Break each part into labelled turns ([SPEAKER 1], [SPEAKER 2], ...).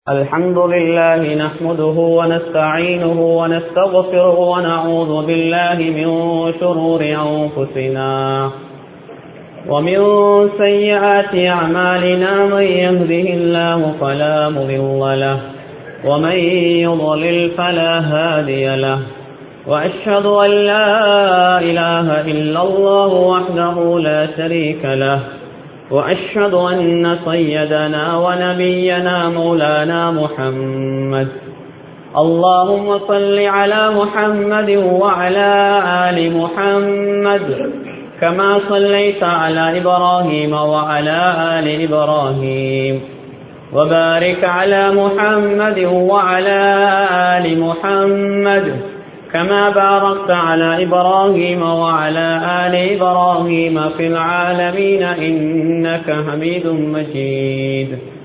[SPEAKER 1] الحمد لله نحمده ونستعينه ونستغفره ونعوذ بالله من شرور أنفسنا ومن سيئات أعمالنا من يهده الله فلا مضل له ومن يضلل فلا هادي له وأشهد أن لا إله إلا الله وحده لا شريك له وأشهد أن سيدنا ونبينا مولانا محمد اللهم صل على محمد وعلى آل محمد كما صليت على إبراهيم وعلى آل إبراهيم وبارك على محمد وعلى آل محمد كما باركت على إبراهيم وعلى آل إبراهيم في العالمين إنك حميد مجيد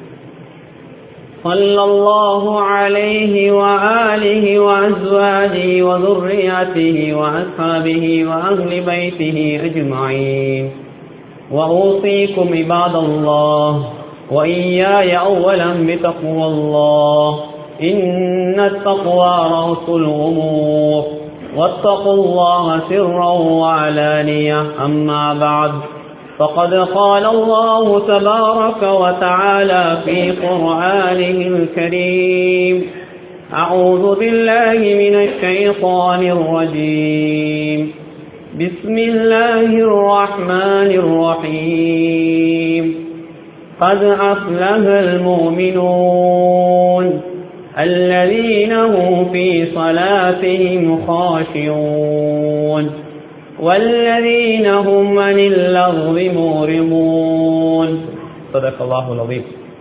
[SPEAKER 1] صلى الله عليه وآله وأزواجه وذرياته وأصحابه وأهل بيته أجمعين وأوصيكم عباد الله وإياي أولا بتقوى الله إن التقوى رأس الأمور واتقوا الله سرا وعلانية أما بعد فقد قال الله تبارك وتعالى في قرآنه الكريم أعوذ بالله من الشيطان الرجيم بسم الله الرحمن الرحيم قد أفلح المؤمنون الذين هم في صلاتهم خاشعون والذين هم عن اللغو مورمون صدق الله العظيم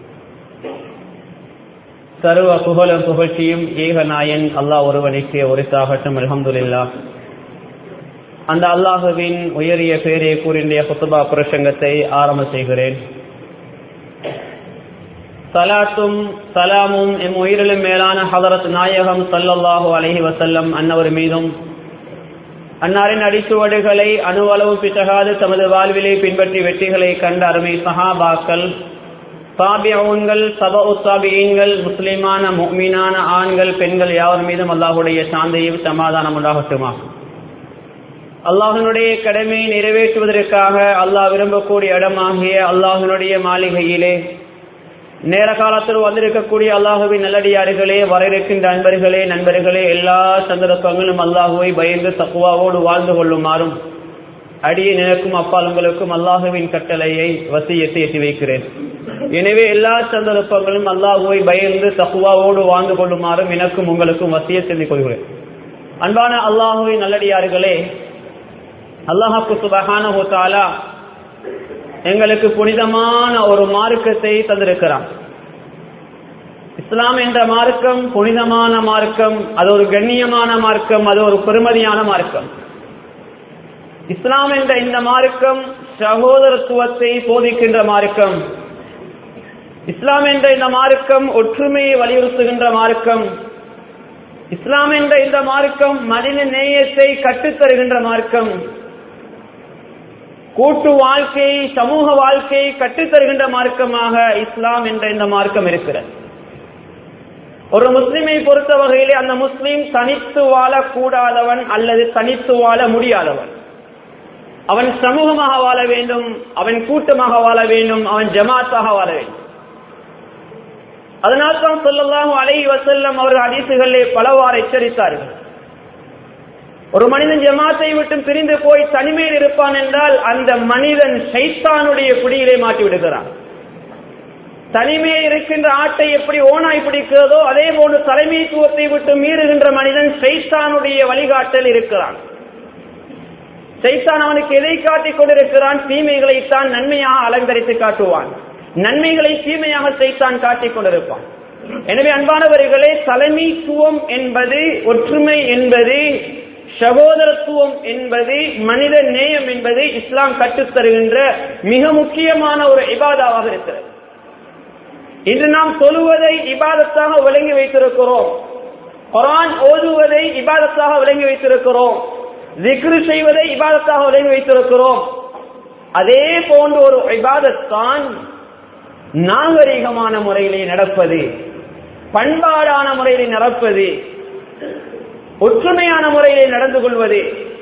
[SPEAKER 1] சர்வ புகழும் புகழ்ச்சியும் ஏக நாயன் அல்லாஹ் ஒருவனுக்கு ஒரிசாகட்டும் அலமதுல்லா அந்த அல்லாஹுவின் உயரிய பேரை கூறிய குத்துபா புரசங்கத்தை ஆரம்ப செய்கிறேன் சலாத்தும் சலாமும் எம் உயிரிலும் மேலான ஹதரத் நாயகம் சல்லல்லாஹு அலஹி வசல்லம் அன்னவர் மீதும் அன்னாரின் அடிச்சுவடுகளை அணுவளவு பிசகாது தமது வாழ்விலை பின்பற்றி வெற்றிகளை கண்ட அருமை சஹாபாக்கள் சாபியவுன்கள் சப உசாபியங்கள் முஸ்லிமான முக்மீனான ஆண்கள் பெண்கள் யாவர் மீதும் அல்லாஹுடைய சாந்தையும் சமாதானம் உண்டாகட்டுமா அல்லாஹனுடைய கடமையை நிறைவேற்றுவதற்காக அல்லாஹ் விரும்பக்கூடிய இடமாகிய அல்லாஹனுடைய மாளிகையிலே நேர காலத்தில் வந்திருக்கக்கூடிய அல்லாஹுவின் நல்லடியார்களே வர இருக்கின்ற அன்பர்களே நண்பர்களே எல்லா சந்தர்ப்பங்களும் அல்லாஹுவை பயந்து தக்குவாவோடு வாழ்ந்து கொள்ளுமாறும் அடிய நினைக்கும் அப்பாலங்களுக்கும் அல்லாஹுவின் கட்டளையை வசியத்தை எட்டி வைக்கிறேன் எனவே எல்லா சந்தர்ப்பங்களும் அல்லாஹுவை பயந்து தக்குவாவோடு வாழ்ந்து கொள்ளுமாறும் எனக்கும் உங்களுக்கும் வசிய செஞ்சு கொள்கிறேன் அன்பான அல்லாஹுவின் நல்லடியார்களே அல்லாஹாக்கு சுபகான ஹோத்தாலா எங்களுக்கு புனிதமான ஒரு மார்க்கத்தை தந்திருக்கிறான் இஸ்லாம் என்ற மார்க்கம் புனிதமான மார்க்கம் அது ஒரு கண்ணியமான மார்க்கம் அது ஒரு பெருமதியான மார்க்கம் இஸ்லாம் என்ற இந்த மார்க்கம் சகோதரத்துவத்தை போதிக்கின்ற மார்க்கம் இஸ்லாம் என்ற இந்த மார்க்கம் ஒற்றுமையை வலியுறுத்துகின்ற மார்க்கம் இஸ்லாம் என்ற இந்த மார்க்கம் மனித நேயத்தை கற்றுத்தருகின்ற மார்க்கம் கூட்டு வாழ்க்கையை சமூக வாழ்க்கையை கற்றுத்தருகின்ற மார்க்கமாக இஸ்லாம் என்ற இந்த மார்க்கம் இருக்கிறது ஒரு முஸ்லிமை பொறுத்த வகையிலே அந்த முஸ்லீம் தனித்து வாழக்கூடாதவன் அல்லது தனித்து வாழ முடியாதவன் அவன் சமூகமாக வாழ வேண்டும் அவன் கூட்டமாக வாழ வேண்டும் அவன் ஜமாத்தாக வாழ வேண்டும் அதனால்தான் சொல்லலாம் அலை வசல்லம் அவர்கள் அதிசுகளை பலவாறு எச்சரித்தார்கள் ஒரு மனிதன் ஜமாத்தை விட்டு பிரிந்து போய் தனிமையில் இருப்பான் என்றால் அந்த மனிதன் சைத்தானுடைய குடியிலே மாட்டி விடுகிறான் தனிமையில் இருக்கின்ற ஆட்டை எப்படி ஓனாய் பிடிக்கிறதோ அதே போன்று தலைமைத்துவத்தை விட்டு மீறுகின்ற மனிதன் சைத்தானுடைய வழிகாட்டல் இருக்கிறான் சைத்தான் அவனுக்கு எதை காட்டிக் கொண்டிருக்கிறான் தீமைகளைத்தான் நன்மையாக அலங்கரித்து காட்டுவான் நன்மைகளை தீமையாக சைத்தான் காட்டிக் கொண்டிருப்பான் எனவே அன்பானவர்களே தலைமைத்துவம் என்பது ஒற்றுமை என்பது சகோதரத்துவம் என்பது மனித நேயம் என்பது இஸ்லாம் கற்றுத்தருகின்ற மிக முக்கியமான ஒரு இபாதாவாக இருக்கிறது இன்று நாம் சொல்லுவதை இபாதத்தாக விளங்கி வைத்திருக்கிறோம் குரான் ஓதுவதை இபாதத்தாக விளங்கி வைத்திருக்கிறோம் திக்ரு செய்வதை இபாதத்தாக விளங்கி வைத்திருக்கிறோம் அதே போன்ற ஒரு இபாதத்தான் நாகரிகமான முறையிலே நடப்பது பண்பாடான முறையில் நடப்பது ஒற்றுமையான முறையில் நடந்து கொள்வது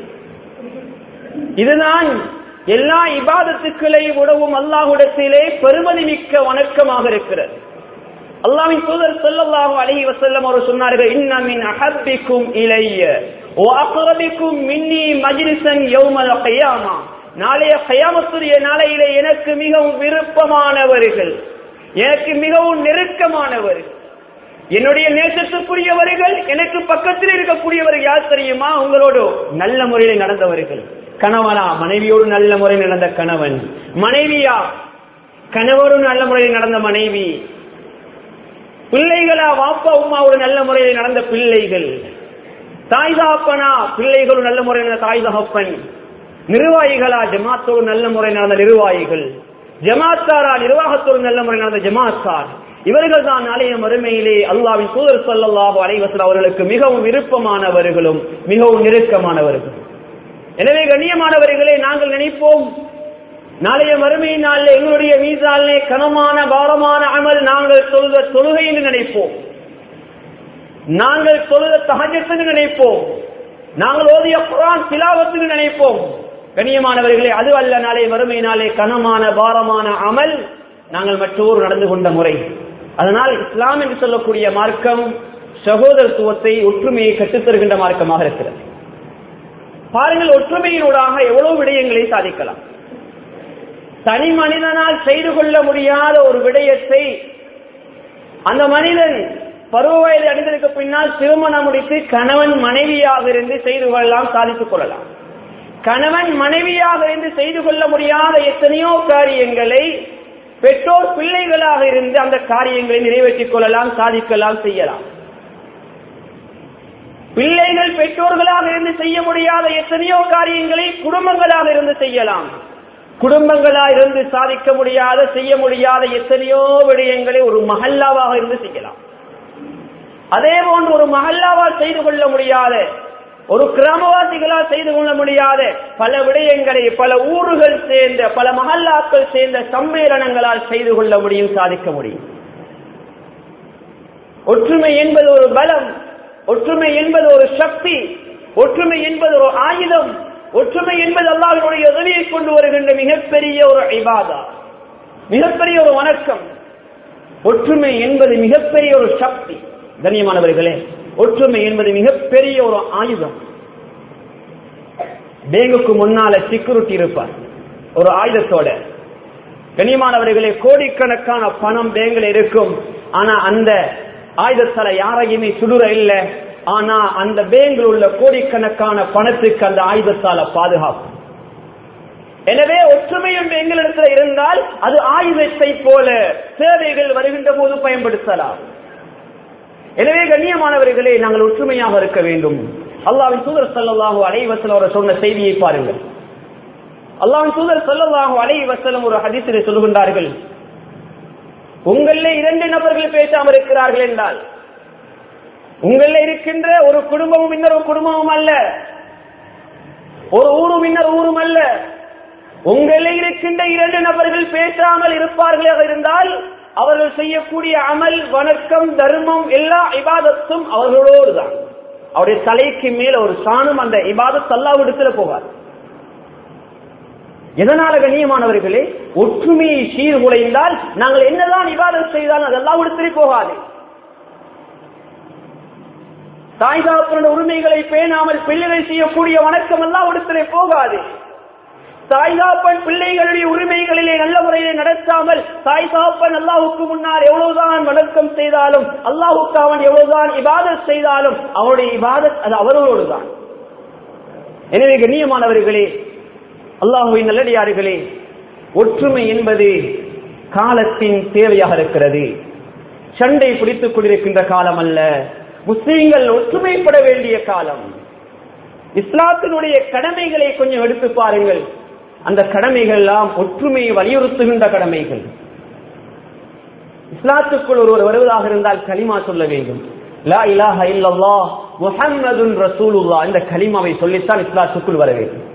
[SPEAKER 1] இதுதான் எல்லா இபாதத்துக்களை உடவும் அல்லாஹுடத்திலே பெருமதி மிக்க வணக்கமாக இருக்கிறது அல்லாவின் தூதர் சொல்லல்லாஹு அலைஹி வஸல்லம் அவர் சொன்னார்கள் இன்ன மின் அஹப்பிக்கும் இலைய ஓ அக்ரபிக்கும் மின்னி மஜ்லிசன் யௌமல் கியாமா நாளைய கயாமத்துடைய நாளையிலே எனக்கு மிகவும் விருப்பமானவர்கள் எனக்கு மிகவும் நெருக்கமானவர்கள் என்னுடைய நேசத்துக்குரியவர்கள் எனக்கு பக்கத்தில் இருக்கக்கூடியவர்கள் யார் தெரியுமா உங்களோடு நல்ல முறையில் நடந்தவர்கள் கணவனா மனைவியோடு நல்ல முறையில் நடந்த கணவன் மனைவியா கணவரோடு நல்ல முறையில் நடந்த மனைவி பிள்ளைகளா வாப்பா உமாவோடு நல்ல முறையில் நடந்த பிள்ளைகள் தாய் தகப்பனா பிள்ளைகளோடு நல்ல முறையில் நடந்த தாய் தகப்பன் நிர்வாகிகளா ஜமாத்தோடு நல்ல முறையில் நடந்த நிர்வாகிகள் ஜமாத்தாரா நிர்வாகத்தோடு நல்ல முறையில் நடந்த ஜமாத்தார் இவர்கள் தான் நாளைய மறுமையிலே அல்லாவின் தூதர் சொல்லல்லாஹு அலைவசல் அவர்களுக்கு மிகவும் விருப்பமானவர்களும் மிகவும் நெருக்கமானவர்களும் எனவே கண்ணியமானவர்களே நாங்கள் நினைப்போம் நாளைய மறுமை நாளில் எங்களுடைய மீதாலே கனமான பாரமான அமல் நாங்கள் தொழுத தொழுகை என்று நினைப்போம் நாங்கள் தொழுத தகஜத்துன்னு நினைப்போம் நாங்கள் ஓதிய குரான் சிலாவத்துன்னு நினைப்போம் கண்ணியமானவர்களே அது அல்ல நாளை மறுமை நாளே கனமான பாரமான அமல் நாங்கள் மற்றோர் நடந்து கொண்ட முறை அதனால் இஸ்லாம் என்று சொல்லக்கூடிய மார்க்கம் சகோதரத்துவத்தை ஒற்றுமையை கற்றுத்தருகின்ற மார்க்கமாக இருக்கிறது பாருங்கள் ஒற்றுமையினூடாக எவ்வளவு விடயங்களை சாதிக்கலாம் தனி மனிதனால் செய்து கொள்ள முடியாத ஒரு விடயத்தை அந்த மனிதன் பருவ வயது அடைந்ததற்கு பின்னால் திருமணம் முடித்து கணவன் மனைவியாக இருந்து செய்து கொள்ளலாம் சாதித்துக் கொள்ளலாம் கணவன் மனைவியாக இருந்து செய்து கொள்ள முடியாத எத்தனையோ காரியங்களை பெற்றோர் பிள்ளைகளாக இருந்து அந்த காரியங்களை நிறைவேற்றிக் கொள்ளலாம் சாதிக்கலாம் செய்யலாம் பிள்ளைகள் பெற்றோர்களாக இருந்து செய்ய முடியாத எத்தனையோ காரியங்களை குடும்பங்களாக இருந்து செய்யலாம் குடும்பங்களா இருந்து சாதிக்க முடியாத செய்ய முடியாத எத்தனையோ விடயங்களை ஒரு மஹல்லாவாக இருந்து செய்யலாம் அதே போன்று ஒரு மஹல்லாவால் செய்து கொள்ள முடியாத ஒரு கிராமவாசிகளால் செய்து கொள்ள முடியாத பல விடயங்களை பல ஊர்கள் சேர்ந்த பல மஹல்லாக்கள் சேர்ந்த சம்மேளனங்களால் செய்து கொள்ள முடியும் சாதிக்க முடியும் ஒற்றுமை என்பது ஒரு பலம் ஒற்றுமை என்பது ஒரு சக்தி ஒற்றுமை என்பது ஒரு ஆயுதம் ஒற்றுமை என்பது அல்லாஹினுடைய உதவியை கொண்டு வருகின்ற மிகப்பெரிய ஒரு ஐபாதா மிகப்பெரிய ஒரு வணக்கம் ஒற்றுமை என்பது மிகப்பெரிய ஒரு சக்தி கண்ணியமானவர்களே ஒற்றுமை என்பது மிகப்பெரிய ஒரு ஆயுதம் பேங்குக்கு முன்னால செக்யூரிட்டி இருப்பார் ஒரு ஆயுதத்தோட கண்ணியமானவர்களே கோடிக்கணக்கான பணம் பேங்கில் இருக்கும் ஆனா அந்த ஆயுதத்தால யாரையுமே சுடுற இல்லை ஆனா அந்த பேங்கில் உள்ள கோடிக்கணக்கான பணத்துக்கு அந்த ஆயுதத்தால பாதுகாப்பு எனவே ஒற்றுமையும் எங்களிடத்தில் இருந்தால் அது ஆயுதத்தை போல சேவைகள் வருகின்ற போது பயன்படுத்தலாம் எனவே கண்ணியமானவர்களே நாங்கள் ஒற்றுமையாக இருக்க வேண்டும் அல்லாவின் தூதர் சல்லாஹு அலைவசல் அவர் சொன்ன செய்தியை பாருங்கள் அல்லாவின் தூதர் சல்லாஹு அலைவசலம் ஒரு ஹதீசிலே சொல்கின்றார்கள் உங்களில் இரண்டு நபர்கள் பேசாமல் இருக்கிறார்கள் என்றால் உங்களில் இருக்கின்ற ஒரு குடும்பமும் இன்னொரு குடும்பமும் அல்ல ஒரு ஊரும் இன்னொரு ஊரும் அல்ல உங்களில் இருக்கின்ற இரண்டு நபர்கள் பேசாமல் இருப்பார்களாக இருந்தால் அவர்கள் செய்யக்கூடிய அமல் வணக்கம் தர்மம் எல்லா இபாதத்தும் அவர்களோடு தான் அவருடைய தலைக்கு மேல ஒரு சாணம் அந்த இபாதத் அல்லாவிடத்துல போகாது எதனால கண்ணியமானவர்களே ஒற்றுமையை சீர்குலைந்தால் நாங்கள் என்னதான் இபாதத் செய்தாலும் அது அல்லாவிடத்திலே போகாது தாய் தாப்பனுடைய உரிமைகளை பேணாமல் பிள்ளைகள் செய்யக்கூடிய வணக்கம் எல்லாம் இடத்திலே போகாது தாய் தாப்பன் பிள்ளைகளுடைய உரிமைகளிலே நல்ல முறையிலே நடத்தாமல் தாய் தாப்பன் அல்லாஹுக்கு முன்னால் எவ்வளவுதான் வணக்கம் செய்தாலும் அல்லாஹுக்கு அவன் எவ்வளவுதான் இபாதத் செய்தாலும் அவனுடைய இபாதத் அது அவர்களோடு தான் எனவே கண்ணியமானவர்களே அல்லாஹுவின் நல்லடியார்களே ஒற்றுமை என்பது காலத்தின் தேவையாக இருக்கிறது சண்டை பிடித்துக் கொண்டிருக்கின்ற காலம் அல்ல முஸ்லீம்கள் ஒற்றுமைப்பட வேண்டிய காலம் இஸ்லாத்தினுடைய கடமைகளை கொஞ்சம் எடுத்து பாருங்கள் அந்த கடமைகள் எல்லாம் ஒற்றுமையை வலியுறுத்துகின்ற கடமைகள் இஸ்லாத்துக்குள் ஒருவர் வருவதாக இருந்தால் கலிமா சொல்ல வேண்டும் லா இலாஹ இல்லல்லாஹ் முஹம்மதுன் ரசூலுல்லா இந்த கலிமாவை சொல்லித்தான் இஸ்லாத்துக்குள் வர வேண்டும்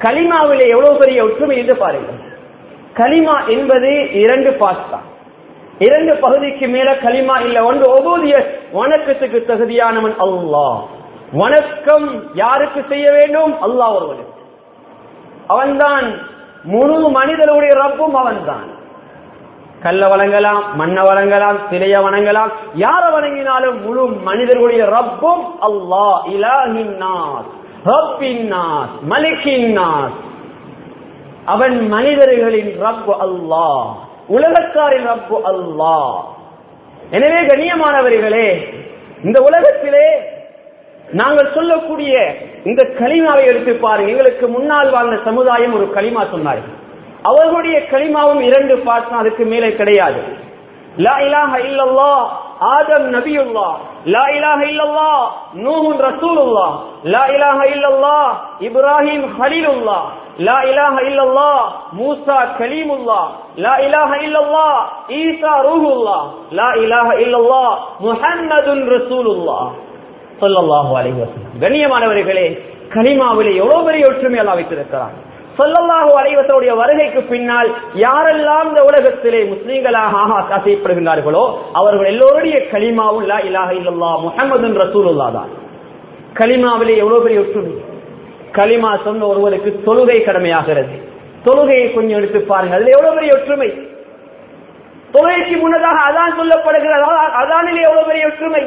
[SPEAKER 1] கலிமாவிலே எவ்வளவு பெரிய ஒற்றுமை என்று பாருங்கள் கலிமா என்பது இரண்டு பாஸ் தான் இரண்டு பகுதிக்கு மேல களிமா இல்ல ஒன்று ஒபூதிய வணக்கத்துக்கு தகுதியானவன் அல்லாஹ் வணக்கம் யாருக்கு செய்ய வேண்டும் அல்லாஹ் ஒருவனுக்கு அவன்தான் முழு மனிதனுடைய ரப்பும் அவன்தான் கல்ல வணங்கலாம் மண்ண வணங்கலாம் சிலைய வணங்கலாம் யார வணங்கினாலும் முழு மனிதர்களுடைய ரப்பும் அல்லாஹ் இலாஹின் நாஸ் ரப்பின் நாஸ் மலிக்கின் நாஸ் அவன் மனிதர்களின் ரப்பு அல்லாஹ் உலகத்தாரின் ரப்பு அல்லாஹ் எனவே கண்ணியமானவர்களே இந்த உலகத்திலே நாங்கள் சொல்லக்கூடிய இந்த களிமாவை எடுத்து பாருங்க எங்களுக்கு முன்னால் வாழ்ந்த சமுதாயம் ஒரு களிமா சொன்னார்கள் அவர்களுடைய களிமாவும் இரண்டு பார்ட்ஸ் அதுக்கு மேலே கிடையாது லா இலாஹ இல்லல்லாஹ் ஆதம் நபியுல்லா லா இலாஹ இல்லல்லாஹ் நூஹுன் ரசூலுல்லாஹ் லா இலாஹ இல்லல்லாஹ் இப்ராஹிம் ஹலீலுல்லாஹ் லா இலாஹ இல்லல்லாஹ் மூசா கலீமுல்லாஹ் லா இலாஹ இல்லல்லாஹ் ஈசா ரூஹுல்லாஹ் லா இலாஹ இல்லல்லாஹ் முஹம்மதுன் ரசூலுல்லாஹ் ஸல்லல்லாஹு அலைஹி வஸல்லம் கண்ணியமானவர்களே கலிமாவிலே எவ்வளவு பெரிய ஒற்றுமை அல்லாஹ் வைத்திருக்கிறார் சொல்லல்லாஹு அலைவசனுடைய வருகைக்கு பின்னால் யாரெல்லாம் இந்த உலகத்திலே முஸ்லீம்களாக ஆக ஆசைப்படுகின்றார்களோ அவர்கள் எல்லோருடைய கலிமாவும் லா இலாஹ இல்லல்லா முஹம்மது ரசூலுல்லா தான் கலிமாவிலே எவ்வளவு பெரிய ஒற்றுமை கலிமா சொன்ன ஒருவருக்கு தொழுகை கடமையாகிறது தொழுகையை கொஞ்சம் எடுத்து பாருங்க அதுல எவ்வளவு பெரிய ஒற்றுமை தொழுகைக்கு முன்னதாக அதான் சொல்லப்படுகிறது அதானிலே எவ்வளவு பெரிய ஒற்றுமை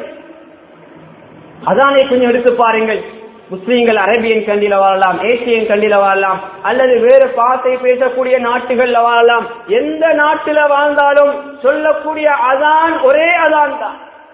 [SPEAKER 1] அதானை கொஞ்சம் எடுத்து பாருங்கள் முஸ்லீம்கள் அரேபியன் கண்டில வாழலாம் ஏசியன் கண்டில வாழலாம் அல்லது வேறு பாசை பேசக்கூடிய நாட்டுகள்ல வாழலாம் எந்த நாட்டில வாழ்ந்தாலும் சொல்லக்கூடிய அதான் ஒரே அதான் தான்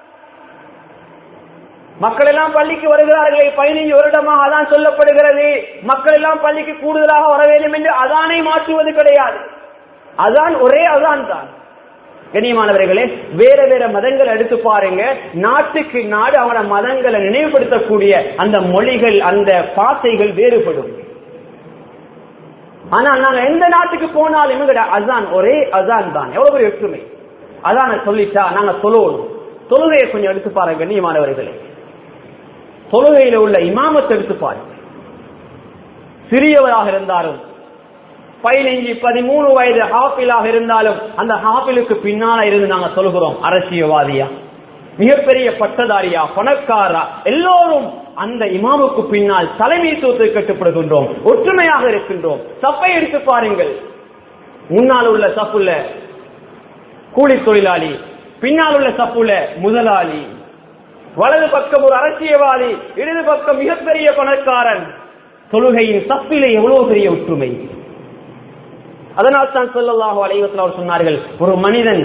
[SPEAKER 1] மக்கள் எல்லாம் பள்ளிக்கு வருகிறார்களே பதினைஞ்சு வருடமாக அதான் சொல்லப்படுகிறது மக்கள் எல்லாம் பள்ளிக்கு கூடுதலாக வர வேண்டும் என்று அதானை மாற்றுவது கிடையாது அதான் ஒரே அதான் தான் கண்ணியமானவர்களே வேற வேற மதங்கள் எடுத்து பாருங்க நாட்டுக்கு நாடு அவன மதங்களை நினைவுபடுத்தக்கூடிய அந்த மொழிகள் அந்த பாசைகள் வேறுபடும் ஆனா நாங்க எந்த நாட்டுக்கு போனாலும் எங்கட அசான் ஒரே அசான் தான் எவ்வளவு பெரிய ஒற்றுமை அதான சொல்லிட்டா நாங்க சொல்லுவோம் தொழுகையை கொஞ்சம் எடுத்து பாருங்க கண்ணியமானவர்களே தொழுகையில உள்ள இமாமத்தை எடுத்து பாருங்க சிறியவராக இருந்தாலும் பதினைஞ்சு பதிமூணு வயது ஹாஃபிலாக இருந்தாலும் அந்த ஹாஃபிலுக்கு பின்னால இருந்து நாங்க சொல்கிறோம் அரசியல்வாதியா மிகப்பெரிய பட்டதாரியா பணக்காரா எல்லோரும் அந்த இமாமுக்கு பின்னால் தலைமைத்துவத்தை கட்டுப்படுகின்றோம் ஒற்றுமையாக இருக்கின்றோம் சப்பை எடுத்து பாருங்கள் முன்னால் உள்ள சப்புல கூலி தொழிலாளி பின்னால் உள்ள சப்புல முதலாளி வலது பக்கம் ஒரு அரசியல்வாதி இடது பக்கம் மிகப்பெரிய பணக்காரன் தொழுகையின் சப்பிலே எவ்வளவு பெரிய ஒற்றுமை அதனால் தான் சொல்லல்லாஹு அலைவத்தில் அவர் சொன்னார்கள் ஒரு மனிதன்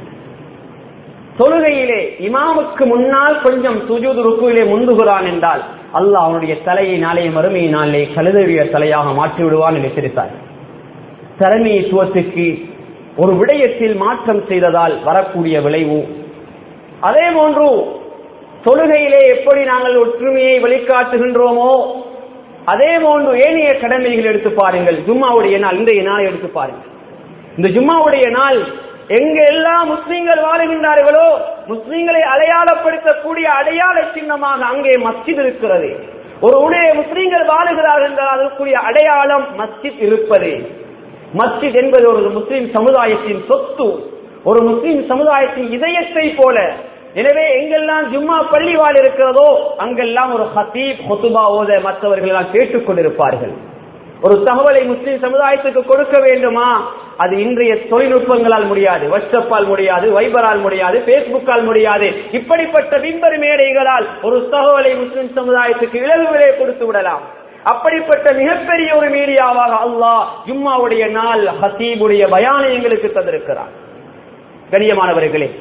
[SPEAKER 1] தொழுகையிலே இமாமுக்கு முன்னால் கொஞ்சம் சுஜூது ருக்குவிலே முந்துகிறான் என்றால் அல்லாஹ் அவனுடைய தலையை நாளைய மறுமையினாலே கழுதறிய தலையாக மாற்றி விடுவான் என்று எச்சரித்தார் தலைமைத்துவத்துக்கு ஒரு விடயத்தில் மாற்றம் செய்ததால் வரக்கூடிய விளைவு அதே போன்று தொழுகையிலே எப்படி நாங்கள் ஒற்றுமையை வெளிக்காட்டுகின்றோமோ அதே போன்று ஏனைய கடமைகள் எடுத்து பாருங்கள் ஜும்மாவுடைய நாள் இன்றைய நாளை எடுத்து பாருங்கள் இந்த ஜும்மாவுடைய நாள் எங்க எல்லா முஸ்லீம்கள் வாழுகின்றார்களோ முஸ்லீம்களை அடையாளப்படுத்தக்கூடிய அடையாள சின்னமாக அங்கே மஸ்ஜித் இருக்கிறது ஒரு உடைய முஸ்லீம்கள் வாழுகிறார்கள் என்றால் அதற்குரிய அடையாளம் மஸ்ஜித் இருப்பது மஸ்ஜித் என்பது ஒரு முஸ்லீம் சமுதாயத்தின் சொத்து ஒரு முஸ்லீம் சமுதாயத்தின் இதயத்தை போல எனவே எங்கெல்லாம் ஜும்மா பள்ளிவாள் இருக்கிறதோ அங்கெல்லாம் ஒரு ஹத்தீப் ஹொத்துபா ஓத மற்றவர்கள் எல்லாம் கேட்டுக் கொண்டிருப்பார்கள் ஒரு தகவலை முஸ்லிம் சமுதாயத்துக்கு கொடுக்க வேண்டுமா அது இன்றைய தொழில்நுட்பங்களால் முடியாது வாட்ஸ்அப்பால் முடியாது வைபரால் முடியாது பேஸ்புக்கால் முடியாது இப்படிப்பட்ட விம்பர் மேடைகளால் ஒரு தகவலை முஸ்லிம் சமுதாயத்துக்கு இலகுவிலே கொடுத்து விடலாம் அப்படிப்பட்ட மிகப்பெரிய ஒரு மீடியாவாக அல்லாஹ் ஜும்மாவுடைய நாள் ஹசீபுடைய பயானை எங்களுக்கு தந்திருக்கிறார் கண்ணியமானவர்களே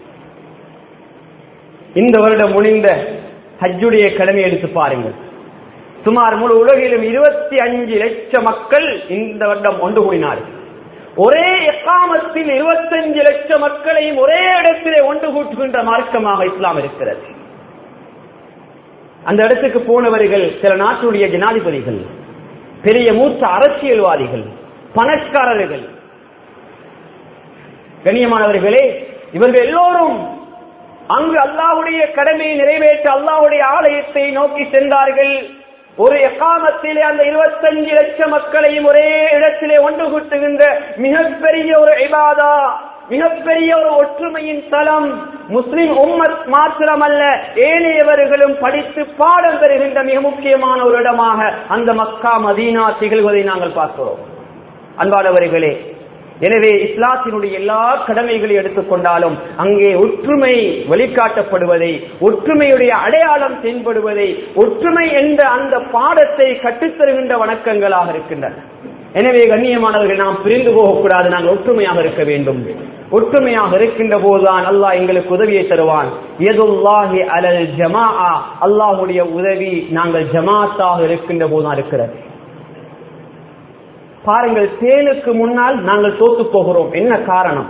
[SPEAKER 1] இந்த வருடம் முடிந்த ஹஜ்ஜுடைய கடமை எடுத்து பாருங்கள் சுமார் முழு உலகிலும் இருபத்தி அஞ்சு லட்சம் மக்கள் இந்த வருடம் ஒன்று கூடினார்கள் ஒரே எக்காமத்தில் இருபத்தஞ்சு லட்சம் மக்களையும் ஒரே இடத்திலே ஒன்று கூட்டுகின்ற மார்க்கமாக இஸ்லாம் இருக்கிறது அந்த இடத்துக்கு போனவர்கள் சில நாட்டுடைய ஜனாதிபதிகள் பெரிய மூத்த அரசியல்வாதிகள் பணக்காரர்கள் கண்ணியமானவர்களே இவர்கள் எல்லோரும் அங்கு அல்லாஹுடைய கடமையை நிறைவேற்ற அல்லாஹுடைய ஆலயத்தை நோக்கி சென்றார்கள் ஒரு எக்காமத்திலே அந்த இருபத்தஞ்சு லட்சம் மக்களையும் ஒரே இடத்திலே ஒன்று கூட்டுகின்ற மிகப்பெரிய ஒரு இபாதா மிகப்பெரிய ஒரு ஒற்றுமையின் தலம் முஸ்லிம் உம்மத் மாத்திரமல்ல ஏனையவர்களும் படித்து பாடம் பெறுகின்ற மிக முக்கியமான ஒரு இடமாக அந்த மக்கா மதீனா திகழ்வதை நாங்கள் பார்க்கிறோம் அன்பானவர்களே எனவே இஸ்லாத்தினுடைய எல்லா கடமைகளை எடுத்துக்கொண்டாலும் அங்கே ஒற்றுமை வெளிக்காட்டப்படுவதை ஒற்றுமையுடைய அடையாளம் தென்படுவதை ஒற்றுமை என்ற அந்த பாடத்தை கற்றுத்தருகின்ற வணக்கங்களாக இருக்கின்றன எனவே கண்ணியமானவர்கள் நாம் பிரிந்து போகக்கூடாது நாங்கள் ஒற்றுமையாக இருக்க வேண்டும் ஒற்றுமையாக இருக்கின்ற போதுதான் அல்லாஹ் எங்களுக்கு உதவியை தருவான் எதுல்லாஹி அலல் ஜமா அல்லாஹுடைய உதவி நாங்கள் ஜமாத்தாக இருக்கின்ற போதுதான் இருக்கிறது பாருங்கள் தேனுக்கு முன்னால் நாங்கள் தோத்து போகிறோம் என்ன காரணம்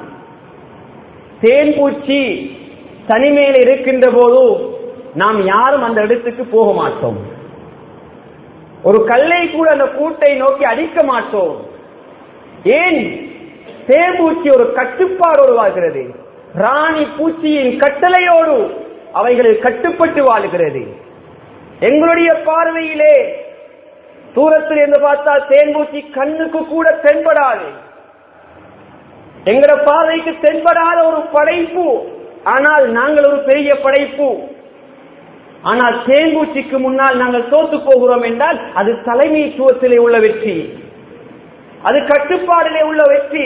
[SPEAKER 1] தேன் பூச்சி தனிமையில் இருக்கின்ற போது நாம் யாரும் அந்த இடத்துக்கு போக மாட்டோம் ஒரு கல்லை கூட அந்த கூட்டை நோக்கி அடிக்க மாட்டோம் ஏன் தேம்பூச்சி ஒரு கட்டுப்பாடோடு வாழ்கிறது ராணி பூச்சியின் கட்டளையோடு அவைகளில் கட்டுப்பட்டு வாழ்கிறது எங்களுடைய பார்வையிலே தூரத்தில் இருந்து பார்த்தால் தேன்பூச்சி கண்ணுக்கு கூட தென்படாது எங்கட பார்வைக்கு தென்படாத ஒரு படைப்பு ஆனால் நாங்கள் ஒரு பெரிய படைப்பு ஆனால் தேன்பூச்சிக்கு முன்னால் நாங்கள் தோத்து போகிறோம் என்றால் அது தலைமைத்துவத்திலே உள்ள வெற்றி அது கட்டுப்பாடிலே உள்ள வெற்றி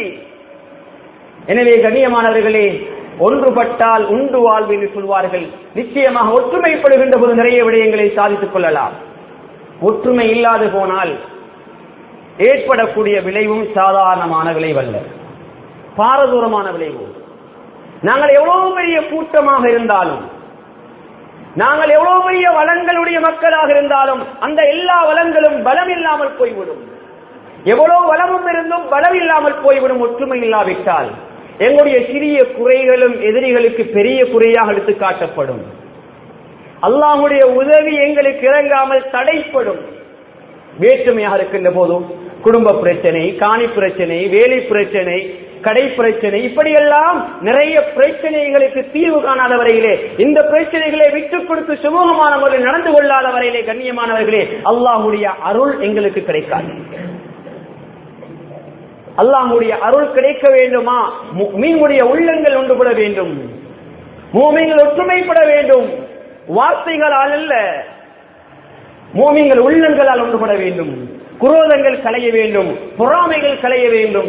[SPEAKER 1] எனவே கண்ணியமானவர்களே ஒன்றுபட்டால் உண்டு வாழ்வு என்று சொல்வார்கள் நிச்சயமாக ஒற்றுமைப்படுகின்ற போது நிறைய விடயங்களை சாதித்துக் கொள்ளலாம் ஒற்றுமை இல்லாது போனால் ஏற்படக்கூடிய விளைவும் சாதாரணமான விளைவல்ல பாரதூரமான விளைவு நாங்கள் எவ்வளவு பெரிய கூட்டமாக இருந்தாலும் நாங்கள் எவ்வளவு பெரிய வளங்களுடைய மக்களாக இருந்தாலும் அந்த எல்லா வளங்களும் பலம் இல்லாமல் போய்விடும் எவ்வளவு வளமும் இருந்தும் பலம் இல்லாமல் போய்விடும் ஒற்றுமை இல்லாவிட்டால் எங்களுடைய சிறிய குறைகளும் எதிரிகளுக்கு பெரிய குறையாக எடுத்து காட்டப்படும் அல்லாஹுடைய உதவி எங்களுக்கு இறங்காமல் தடைப்படும் வேற்றுமையாக இருக்கின்ற போதும் குடும்ப பிரச்சனை காணி பிரச்சனை வேலை பிரச்சனை கடை பிரச்சனை இப்படியெல்லாம் நிறைய பிரச்சனைகளுக்கு தீர்வு காணாத வரையிலே இந்த பிரச்சனைகளை விட்டுக் கொடுத்து சுமூகமான முறையில் நடந்து கொள்ளாத வரையிலே கண்ணியமானவர்களே அல்லாஹுடைய அருள் எங்களுக்கு கிடைக்காது அல்லாஹுடைய அருள் கிடைக்க வேண்டுமா மீனுடைய உள்ளங்கள் ஒன்றுபட வேண்டும் மூமிங்கள் ஒற்றுமைப்பட வேண்டும் வார்த்தைகளால் அல்ல மூமிங்கள் உள்ளங்களால் ஒன்றுபட வேண்டும் குரோதங்கள் களைய வேண்டும் பொறாமைகள் களைய வேண்டும்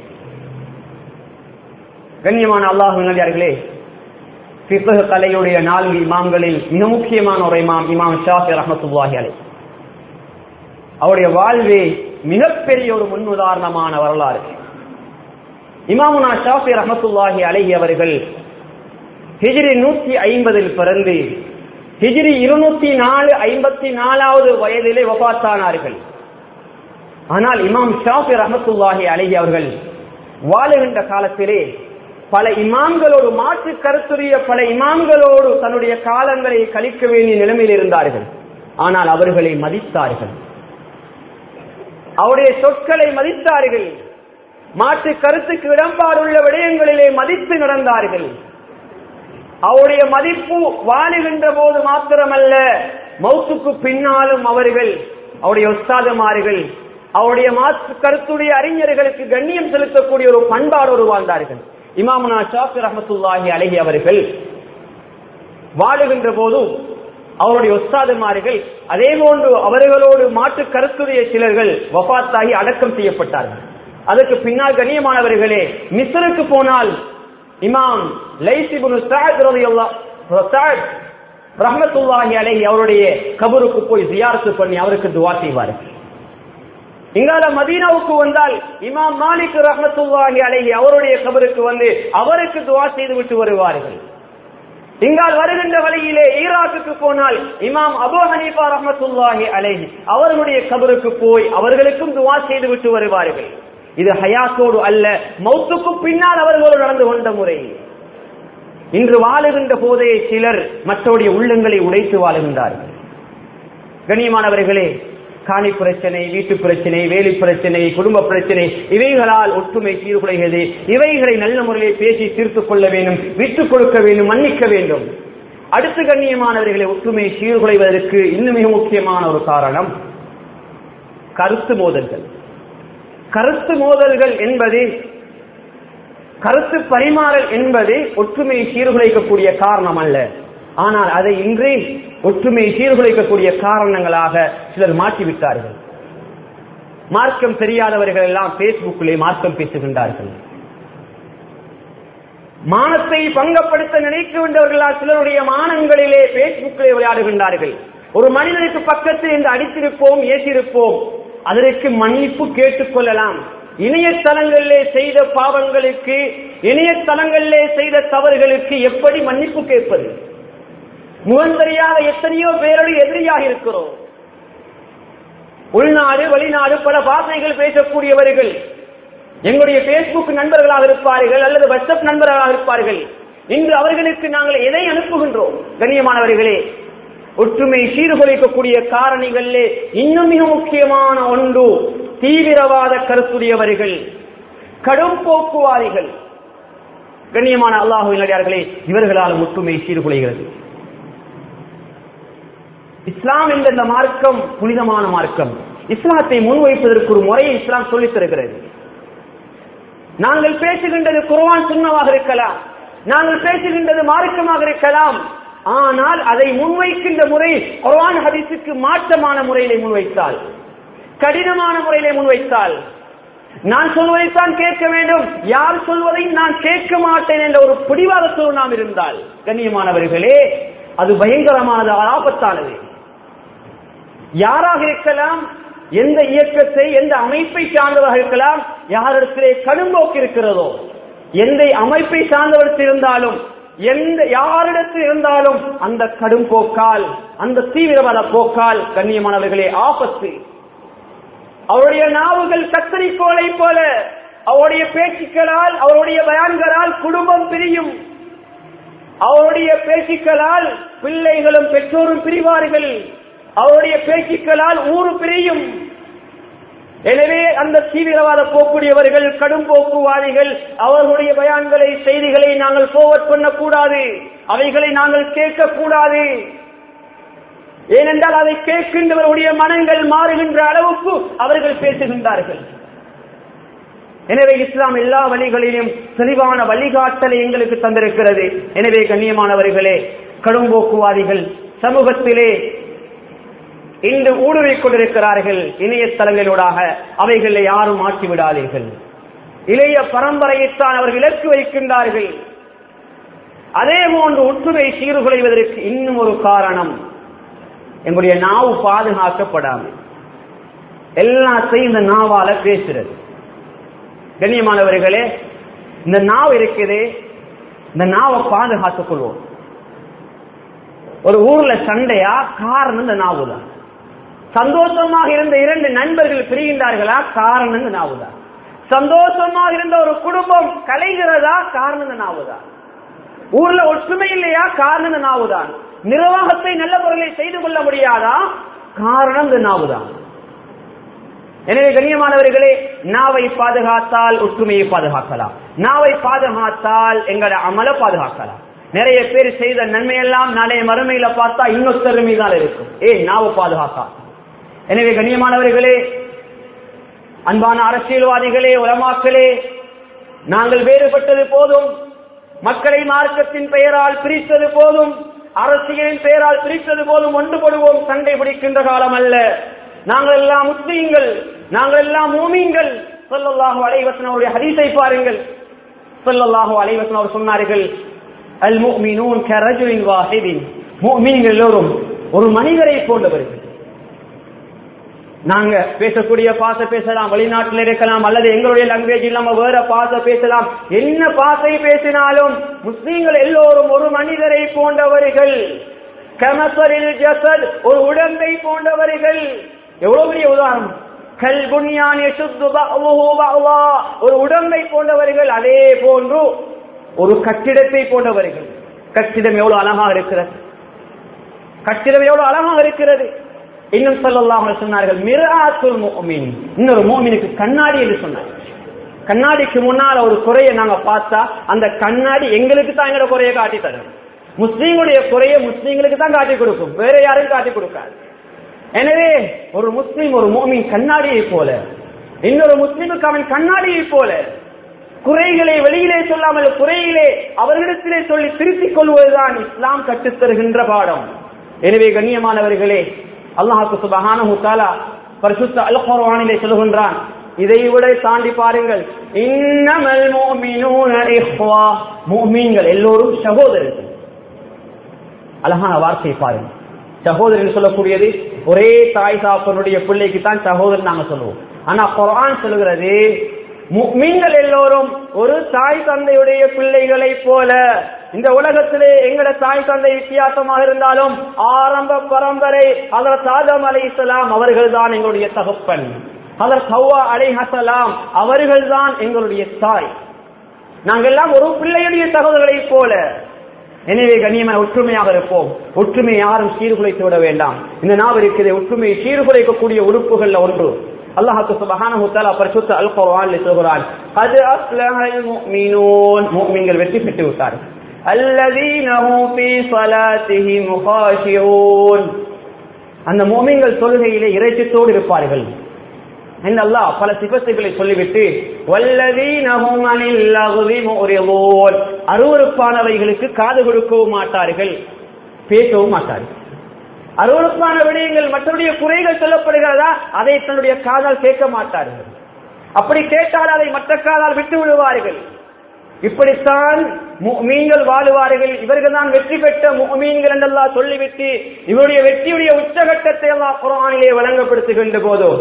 [SPEAKER 1] கண்ணியமான அல்லாஹர்களே பிசகு கலையுடைய நான்கு இமாம்களில் மிக முக்கியமான ஒரு இமாம் இமாம் ஷாஃபி ரஹமத்துல்லாஹி அலை அவருடைய வாழ்வே மிகப்பெரிய ஒரு முன்னுதாரணமான வரலாறு இமாமுனா ஷாஃபி ரஹமத்துல்லாஹி அலைஹி அவர்கள் ஹிஜ்ரி நூத்தி ஐம்பதில் பிறந்து ஹிஜ்ரி இருநூத்தி நாலு ஐம்பத்தி நாலாவது வயதிலே வபாத்தானார்கள் ஆனால் இமாம் ஷாஃபி ரஹமத்துல்லாஹி அலைஹி அவர்கள் வாழுகின்ற காலத்திலே பல இமாம்களோடு மாற்று கருத்துரிய பல இமாம்களோடு தன்னுடைய காலங்களை கழிக்க வேண்டிய நிலைமையில் இருந்தார்கள் ஆனால் அவர்களை மதித்தார்கள் அவருடைய சொற்களை மதித்தார்கள் மாற்று கருத்துக்கு இடம்பாடுள்ள விடயங்களிலே மதித்து நடந்தார்கள் அவருடைய மதிப்பு வாழுகின்ற போது மாத்திரமல்ல மௌத்துக்கு பின்னாலும் அவர்கள் அவருடைய ஒஸ்தாதுமார்கள் அவருடைய மாற்று கருத்துடைய அறிஞர்களுக்கு கண்ணியம் செலுத்தக்கூடிய ஒரு பண்பாடோடு வாழ்ந்தார்கள் இமாமுனா ஷாஃபி ரஹமத்துல்லாஹி அலஹி அவர்கள் வாழுகின்ற போதும் அவருடைய ஒஸ்தாதுமார்கள் அதே போன்று அவர்களோடு மாற்று கருத்துடைய சிலர்கள் வபாத்தாகி அடக்கம் செய்யப்பட்டார்கள் அதற்கு பின்னால் கண்ணியமானவர்களே மிஸ்ருக்கு போனால் இமாம் லைசிபுன் ரஹமத்துல்லாஹி அலஹி அவருடைய கபருக்கு போய் ஜியாரத்து பண்ணி அவருக்கு துவா செய்வார்கள் இங்கால மதீனாவுக்கு வந்தால் இமாம் மாலிக் ரஹமத்துல்லாஹி அலஹி அவருடைய கபருக்கு வந்து அவருக்கு துவா செய்து விட்டு வருவார்கள் இங்கால் வருகின்ற வழியிலே ஈராக்குக்கு போனால் இமாம் அபு ஹனீஃபா ரஹமத்துல்லாஹி அலைஹி அவர்களுடைய கபருக்கு போய் அவர்களுக்கும் துவா செய்து விட்டு வருவார்கள் இது ஹயாத்தோடு அல்ல மௌத்துக்கு பின்னால் அவர்களோடு நடந்து கொண்ட முறை இன்று வாழுகின்ற போதே சிலர் மற்றவருடைய உள்ளங்களை உடைத்து வாழுகின்றார்கள் கண்ணியமானவர்களே காணி பிரச்சனை வீட்டு பிரச்சனை வேலை பிரச்சனை குடும்ப பிரச்சனை இவைகளால் ஒற்றுமை சீர்குலைகிறது இவைகளை நல்ல முறையில் பேசி தீர்த்துக் கொள்ள வேண்டும் விட்டுக் கொடுக்க வேண்டும் மன்னிக்க வேண்டும் அடுத்து கண்ணியமானவர்களை ஒற்றுமை சீர்குலைவதற்கு இன்னும் மிக முக்கியமான ஒரு காரணம் கருத்து மோதல்கள் கருத்து மோதல்கள் என்பது கருத்து பரிமாறல் என்பது ஒற்றுமையை சீர்குலைக்கக்கூடிய காரணம் அல்ல ஆனால் அதை இன்றி ஒற்றுமையை சீர்குலைக்கக்கூடிய காரணங்களாக சிலர் மாற்றிவிட்டார்கள் மார்க்கம் தெரியாதவர்கள் எல்லாம் பேஸ்புக்கிலே மார்க்கம் பேசுகின்றார்கள் மானத்தை பங்கப்படுத்த நினைக்கின்றவர்களா சிலருடைய மானங்களிலே பேஸ்புக்கிலே விளையாடுகின்றார்கள் ஒரு மனிதனுக்கு பக்கத்தில் என்று அடித்திருப்போம் ஏற்றிருப்போம் அதற்கு மன்னிப்பு கேட்டுக்கொள்ளலாம் இணையதளங்களிலே செய்த பாவங்களுக்கு இணையதளங்களிலே செய்த தவறுகளுக்கு எப்படி மன்னிப்பு கேட்பது முகந்தறியாத எத்தனையோ பேரோடு எதிரியாக இருக்கிறோம் உள்நாடு வெளிநாடு பல பாஷைகள் பேசக்கூடியவர்கள் எங்களுடைய பேஸ்புக் நண்பர்களாக இருப்பார்கள் அல்லது வாட்ஸ்அப் நண்பர்களாக இருப்பார்கள் இன்று அவர்களுக்கு நாங்கள் எதை அனுப்புகின்றோம் கண்ணியமானவர்களே ஒற்றுமை சீர்குலைக்கக்கூடிய காரணிகளிலே இன்னும் மிக முக்கியமான ஒன்று தீவிரவாத கருத்துடையவர்கள் கடும் போக்குவாதிகள் கண்ணியமான அல்லாஹுவினடியார்களே இவர்களால் ஒற்றுமை சீர்குலைகிறது இஸ்லாம் என்ற இந்த மார்க்கம் புனிதமான மார்க்கம் இஸ்லாத்தை முன்வைப்பதற்கு ஒரு முறையை இஸ்லாம் சொல்லித் தருகிறது நாங்கள் பேசுகின்றது குர்ஆன் சுன்னமாக இருக்கலாம் நாங்கள் பேசுகின்றது மார்க்கமாக இருக்கலாம் ஆனால் அதை முன்வைக்கின்ற முறை குர்ஆன் ஹதீஸுக்கு மாற்றமான முறையிலே முன்வைத்தால் கடினமான முறையிலே முன்வைத்தால் நான் சொல்வதைத்தான் கேட்க வேண்டும் யார் சொல்வதை நான் கேட்க மாட்டேன் என்ற ஒரு பிடிவாதத்தோடு நாம் இருந்தால் கண்ணியமானவர்களே அது பயங்கரமானது ஆபத்தானது யாராக இருக்கலாம் எந்த இயக்கத்தை எந்த அமைப்பை சார்ந்தவராக இருக்கலாம் யாரிடத்திலே கடும்போக்கு இருக்கிறதோ எந்த அமைப்பை சார்ந்தவர்கள் இருந்தாலும் எந்த யாரிடத்தில் இருந்தாலும் அந்த கடும் போக்கால் அந்த தீவிரவாத போக்கால் கண்ணியமானவர்களே ஆபத்து அவருடைய நாவுகள் கத்தரிக்கோளை போல அவருடைய பேச்சுக்களால் அவருடைய பயான்களால் குடும்பம் பிரியும் அவருடைய பேச்சுக்களால் பிள்ளைகளும் பெற்றோரும் பிரிவார்கள் அவருடைய பேச்சுக்களால் ஊரு பிரியும் எனவே அந்த தீவிரவாத போக்குடையவர்கள் கடும் போக்குவாதிகள் அவர்களுடைய பயான்களை செய்திகளை நாங்கள் போவர்ட் பண்ணக்கூடாது அவைகளை நாங்கள் கேட்கக்கூடாது ஏனென்றால் அதை கேட்கின்றவருடைய மனங்கள் மாறுகின்ற அளவுக்கு அவர்கள் பேசுகின்றார்கள் எனவே இஸ்லாம் எல்லா வழிகளிலும் தெளிவான வழிகாட்டலை எங்களுக்கு தந்திருக்கிறது எனவே கண்ணியமானவர்களே கடும்போக்குவாதிகள் சமூகத்திலே இன்று ஊடுருவிக் கொண்டிருக்கிறார்கள் இணையதளங்களூடாக அவைகளை யாரும் மாற்றி விடாதீர்கள் இளைய பரம்பரையைத்தான் அவர்கள் இலக்கு வைக்கின்றார்கள் அதே போன்று ஒற்றுமை சீர்குலைவதற்கு இன்னும் ஒரு காரணம் எங்களுடைய நாவு பாதுகாக்கப்படாமல் எல்லாத்தையும் இந்த நாவால பேசுறது கண்ணியமானவர்களே இந்த நாவு இருக்குது இந்த நாவை பாதுகாத்துக் கொள்வோம் ஒரு ஊர்ல சண்டையா காரணம் இந்த நாவு தான் சந்தோஷமாக இருந்த இரண்டு நண்பர்கள் பிரிகின்றார்களா காரணம் இந்த நாவு தான் சந்தோஷமாக இருந்த ஒரு குடும்பம் கலைகிறதா காரணம் இந்த நாவு தான் ஊர்ல ஒற்றுமை இல்லையா காரணம் இந்த நாவு தான் நிர்வாகத்தை நல்ல முறையில் செய்து கொள்ள முடியாதா காரணம் இந்த நாவு தான் எனவே கண்ணியமானவர்களே நாவை பாதுகாத்தால் ஒற்றுமையை பாதுகாக்கலாம் நாவை பாதுகாத்தால் எங்களை அமல பாதுகாக்கலாம் நிறைய பேர் செய்த நன்மையெல்லாம் நாளைய மறுமையில பார்த்தா இன்னொருத்தர் மீதான் இருக்கும் ஏன் நாவை பாதுகாக்கா எனவே கண்ணியமானவர்களே அன்பான அரசியல்வாதிகளே உலமாக்களே நாங்கள் வேறுபட்டது போதும் மக்களை மார்க்கத்தின் பெயரால் பிரித்தது போதும் அரசியலின் பெயரால் பிரித்தது போதும் ஒன்றுபடுவோம் சண்டை பிடிக்கின்ற காலம் அல்ல நாங்கள் எல்லாம் முஸ்லீம்கள் நாங்கள் எல்லாம் மூமீன்கள் சொல்லல்லாஹு அலைவசன் அவருடைய ஹதீஸை பாருங்கள் சொல்லல்லாஹு அலைவசன் அவர் சொன்னார்கள் அல் முஃமினூன் கரஜுலின் வாஹிதின் முஃமின்கள் எல்லோரும் ஒரு மனிதரை போன்றவர்கள் நாங்க பேசக்கூடிய பாச பேசலாம் வெளிநாட்டில் இருக்கலாம் அல்லது எங்களுடைய லாங்குவேஜ் இல்லாம வேற பாச பேசலாம் என்ன பாசை பேசினாலும் முஸ்லீம்கள் எல்லோரும் ஒரு மனிதரை போன்றவர்கள் கமசரில் ஜசத் ஒரு உடம்பை போன்றவர்கள் எவ்வளவு பெரிய உதாரணம் கல் புண்ணியான் ஒரு உடம்பை போன்றவர்கள் அதே போன்று ஒரு கட்டிடத்தை போன்றவர்கள் கட்டிடம் எவ்வளவு அழகாக இருக்கிறது கட்டிடம் எவ்வளவு அழகாக இருக்கிறது இன்னும் சொல்லலாம் சொன்னார்கள் மிராத்துல் மோமின் இன்னொரு மோமினுக்கு கண்ணாடி என்று சொன்னார் கண்ணாடிக்கு முன்னால ஒரு குறையை நாங்க பார்த்தா அந்த கண்ணாடி எங்களுக்கு தான் எங்களோட குறையை காட்டி தரும் முஸ்லீம்களுடைய குறையை முஸ்லீம்களுக்கு தான் காட்டி கொடுக்கும் வேற யாரும் காட்டி கொடுக்காது எனவே ஒரு முஸ்லீம் ஒரு மோமின் கண்ணாடியை போல இன்னொரு முஸ்லீமுக்கு அவன் கண்ணாடியை போல குறைகளை வெளியிலே சொல்லாமல் குறையிலே அவர்களிடத்திலே சொல்லி திருத்திக் கொள்வதுதான் இஸ்லாம் கற்றுத்தருகின்ற பாடம் எனவே கண்ணியமானவர்களே அல்லாஹுக்கு சுபஹானஹு தஆலா பரிசுத்த அல் குர்ஆனிலே சொல்கின்றான் இதை விட தாண்டி பாருங்கள் இன்னமல் முஃமினூன இஹ்வா முஃமின்கள் எல்லோரும் சகோதரர்கள் அழகான வார்த்தை பாருங்க சகோதரன் சொல்லக்கூடியது ஒரே தாய் சாப்பனுடைய பிள்ளைக்கு தான் சகோதரன் நாங்க சொல்லுவோம் ஆனா குர்ஆன் சொல்லுகிறது முக்மீன்கள் எல்லோரும் ஒரு தாய் தந்தையுடைய பிள்ளைகளை போல இந்த உலகத்திலே எங்கட தாய் தந்தை வித்தியாசமாக இருந்தாலும் ஆரம்ப பரம்பரை அதர் சாதம் அலை இஸ்லாம் அவர்கள் தான் எங்களுடைய தகப்பன் அதர் ஹவ்வா அலை ஹசலாம் அவர்கள் தான் எங்களுடைய தாய் நாங்கள் எல்லாம் ஒரு பிள்ளையுடைய சகோதரர்களைப் போல எனவே கண்ணியமான ஒற்றுமையாக இருப்போம் ஒற்றுமை யாரும் சீர்குலைத்து விட வேண்டாம் இந்த நாவ் இருக்கிற ஒற்றுமையை சீர்குலைக்கக்கூடிய உறுப்புகள்ல ஒன்று அல்லாஹ்க்கு சுப்ஹானஹு தஆலா பரிசுத்த அல் குர்ஆன்ல சொல்கிறான் قد أفلح المؤمنون முஃமின்கள் வெற்றி பெற்று விட்டார்கள் الذين هم في صلاتهم خاشعون அந்த முஃமின்கள் தொழுகையிலே இறைச்சத்தோடு இருப்பார்கள் என்று அல்லாஹ் பல சிபத்துகளை சொல்லிவிட்டு வல்லதீனஹும் அனில் லஹ்வி முரிதூன் அருவருப்பானவைகளுக்கு காது கொடுக்கவும் மாட்டார்கள் பேசவும் மாட்டார்கள் அருவருப்பான விடயங்கள் மற்றவருடைய குறைகள் சொல்லப்படுகிறதா அதை தன்னுடைய காதால் கேட்க மாட்டார்கள் அப்படி கேட்டால் அதை மற்ற காதால் விட்டு விடுவார்கள் இப்படித்தான் மீன்கள் வாழுவார்கள் இவர்கள் தான் வெற்றி பெற்ற மீன்கள் என்றெல்லாம் சொல்லிவிட்டு இவருடைய வெற்றியுடைய உச்சகட்டத்தை எல்லாம் குரானிலே வழங்கப்படுத்துகின்ற போதோ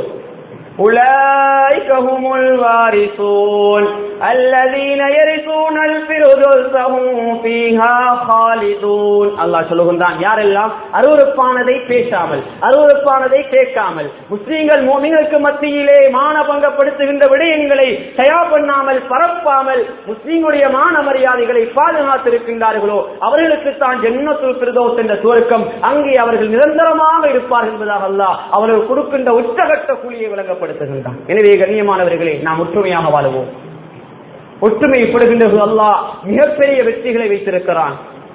[SPEAKER 1] أولئك هم الوارثون الذين يرثون الفردوس هم فيها خالدون அல்லாஹ் சொல்லுகின்றான் யாரெல்லாம் அருவருப்பானதை பேசாமல் அருவருப்பானதை கேட்காமல் முஸ்லீம்கள் மோமின்களுக்கு மத்தியிலே மானபங்கப்படுத்துகின்ற விடயங்களை தயா பண்ணாமல் பரப்பாமல் முஸ்லீம்களுடைய மான மரியாதைகளை பாதுகாத்திருக்கின்றார்களோ அவர்களுக்கு தான் ஜென்னத்துல் பிரதோஸ் என்ற சுவர்க்கம் அங்கே அவர்கள் நிரந்தரமாக இருப்பார்கள் என்பதாக அல்லாஹ் அவர்கள் கொடுக்கின்ற உச்சகட்ட கூலியை விளங்கப்படுத்துகின்றான் எனவே கண்ணியமானவர்களே நாம் ஒற்றுமையாக வாழுவோம் ஒற்றுமைப்படுகின்ற அல்லாஹ் மிகப்பெரிய வெற்றிகளை வைத்திருக்கிறான்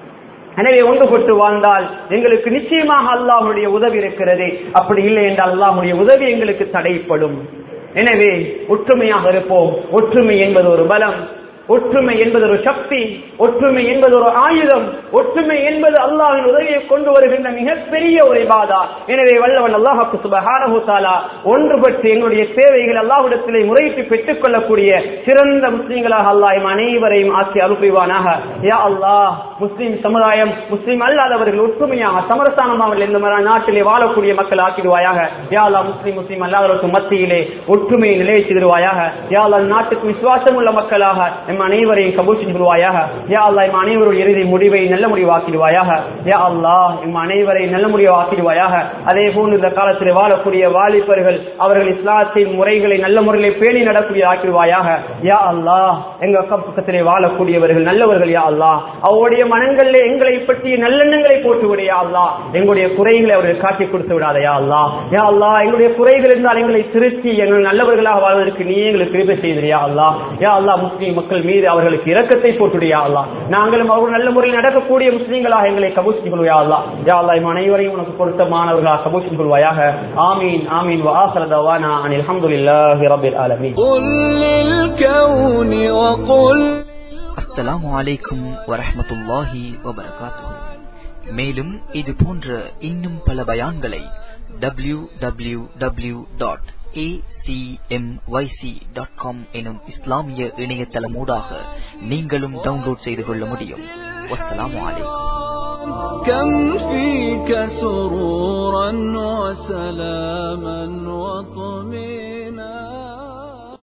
[SPEAKER 1] எனவே ஒன்றுபட்டு வாழ்ந்தால் எங்களுக்கு நிச்சயமாக அல்லாஹுடைய உதவி இருக்கிறது அப்படி இல்லை என்றால் அல்லாஹுடைய உதவி எங்களுக்கு தடைப்படும் எனவே ஒற்றுமையாக இருப்போம் ஒற்றுமை என்பது ஒரு பலம் ஒற்றுமை என்பது ஒரு சக்தி ஒற்றுமை என்பது ஒரு ஆயுதம் ஒற்றுமை என்பது அல்லாஹின் உதவியை கொண்டு வருகின்ற மிகப்பெரிய ஒரு இபாதா எனவே வல்லவன் அல்லாஹுக்கு சுபஹானஹு தஆலா ஒன்றுபட்டு எங்களுடைய தேவைகள் அல்லாஹ்விடத்திலே முறையிட்டு பெற்றுக் கொள்ளக்கூடிய சிறந்த முஸ்லிம்களாக அல்லாஹ் எம் அனைவரையும் ஆக்கி அனுப்புவானாக யா அல்லாஹ் முஸ்லிம் சமுதாயம் முஸ்லிம் அல்லாதவர்கள் ஒற்றுமையாக சமரசானமாக இந்த மாதிரி நாட்டிலே வாழக்கூடிய மக்கள் ஆக்கிடுவாயாக யா அல்லாஹ் முஸ்லிம் முஸ்லிம் அல்லாதவர்களுக்கு மத்தியிலே ஒற்றுமையை நிலையச்சிடுவாயாக யா அல்லாஹ் நாட்டுக்கு விசுவாசம் உள்ள மக்களாக எம் அனைவரையும் கபூல் செஞ்சு கொள்வாயாக யா அல்லாஹ் எம் அனைவருடைய இறுதி முடிவை நல்ல முடிவாக்கிடுவாயாக யா அல்லாஹ் எம் அனைவரை நல்ல முடிவாக்கிடுவாயாக அதே போன்று இந்த காலத்தில் வாழக்கூடிய வாலிபர்கள் அவர்கள் இஸ்லாத்தின் முறைகளை நல்ல முறையிலே பேணி நடக்கூடிய ஆக்கிடுவாயாக யா அல்லாஹ் எங்க அக்கம் பக்கத்திலே வாழக்கூடியவர்கள் நல்லவர்கள் யா அல்லாஹ் அவருடைய மனங்களிலே எங்களை பற்றிய நல்லெண்ணங்களை போட்டு விடு யா அல்லாஹ் எங்களுடைய குறைகளை அவர்கள் காட்டி கொடுத்து விடாத யா அல்லாஹ் யா அல்லாஹ் எங்களுடைய குறைகள் இருந்தால் எங்களை திருத்தி எங்கள் நல்லவர்களாக வாழ்வதற்கு நீ எங்களுக்கு கிருபை செய்திரு யா அல்லாஹ் யா அல்லாஹ் முஸ்லீம் மக்கள் மீது அவர்களுக்கு இரக்கத்தை போட்டுடு யா அல்லாஹ் நாங்களும் அவர்கள் நல்ல முறையில் நடக்கக்கூடிய முஸ்லீம்களாக எங்களை கபூசி கொள்வா அல்லாஹ் யா அல்லாஹ் இம் அனைவரையும் உனக்கு பொருத்தமானவர்களாக கபூசி கொள்வாயாக ஆமீன் ஆமீன் வஆஹிரு தவானா அனில் அல்ஹம்துலில்லாஹி ரப்பில் ஆலமீன்
[SPEAKER 2] قل للكون وقل
[SPEAKER 3] அஸ்ஸலாமு அலைக்கும் வரஹ்மத்துல்லாஹி வபரகாத்துஹு மேலும் இது போன்ற இன்னும் பல பயான்களை W W W dot dot com எனும் இஸ்லாமிய இணையதளமூடாக நீங்களும் டவுன்லோட் செய்து கொள்ள முடியும் வஸ்ஸலாமு அலைக்கும்
[SPEAKER 2] كم فيك سرورا وسلاما وطهورا